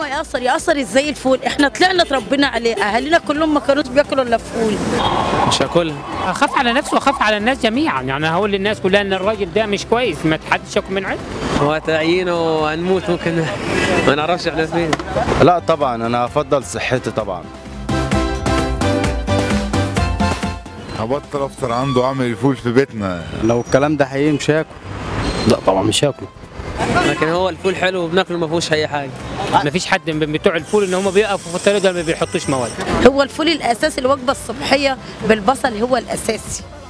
ما يأثر يأثر ازاي الفول احنا طلعنا اتربينا عليه اهالينا كلهم ما كانوش بياكلوا الا فول مش هاكلها اخاف على نفسي واخاف على الناس جميعا يعني هقول للناس كلها ان الراجل ده مش كويس ما حدش ياكل من عنده هو تعيينه هنموت ممكن ما نعرفش احنا فين لا طبعا انا افضل صحتي طبعا هبطل افطر عنده واعمل الفول في بيتنا لو الكلام ده حقيقي مش هاكل لا طبعا مش هاكله لكن هو الفول حلو وبناكله ما فيهوش اي حاجه ما فيش حد من بتوع الفول ان هم بيقفوا في الطريق ده ما بيحطوش مواد هو الفول الاساسي الوجبه الصبحيه بالبصل هو الاساسي